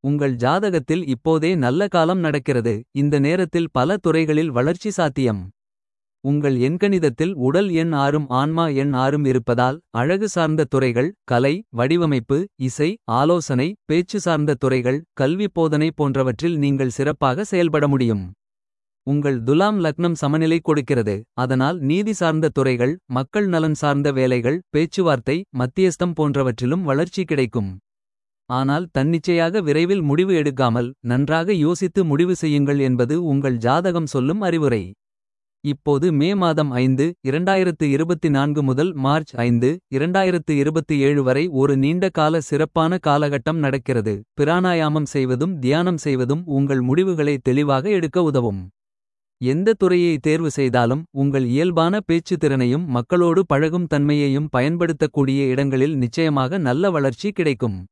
உங்கள் ஜாதகத்தில் இப்போதே நல்ல காலம் நடக்கிறது இந்த நேரத்தில் பல துறைகளில் வளர்ச்சி சாத்தியம். உங்கள் எண்கணிதத்தில் உடல் எண் ஆறும் ஆன்மா எண் ஆறும் இருப்பதால் அழகு சார்ந்த துறைகள் கலை வடிவமைப்பு இசை ஆலோசனை பேச்சு சார்ந்த துறைகள் கல்வி போதனை போன்றவற்றில் நீங்கள் சிறப்பாக செயல்பட முடியும். உங்கள் துலாம் லக்னம் சமநிலை கொடுக்கிறது அதனால் நீதி சார்ந்த துறைகள் மக்கள் நலன் சார்ந்த வேலைகள் பேச்சுவார்த்தை மத்தியஸ்தம் போன்றவற்றிலும் வளர்ச்சி கிடைக்கும். ஆனால் தன்னிச்சையாக விரைவில் முடிவு எடுக்காமல் நன்றாக யோசித்து முடிவு செய்யுங்கள் என்பது உங்கள் ஜாதகம் சொல்லும் அறிவுரை. இப்போது மே மாதம் ஐந்து இரண்டாயிரத்து இருபத்தி நான்கு முதல் மார்ச் ஐந்து இரண்டாயிரத்து இருபத்தி ஏழு வரை ஒரு நீண்ட கால சிறப்பான காலகட்டம் நடக்கிறது. பிராணாயாமம் செய்வதும் தியானம் செய்வதும் உங்கள் முடிவுகளை தெளிவாக எடுக்க உதவும். எந்த துறையை தேர்வு செய்தாலும் உங்கள் இயல்பான பேச்சு திறனையும் மக்களோடு பழகும் தன்மையையும் பயன்படுத்தக்கூடிய இடங்களில் நிச்சயமாக நல்ல வளர்ச்சி கிடைக்கும்.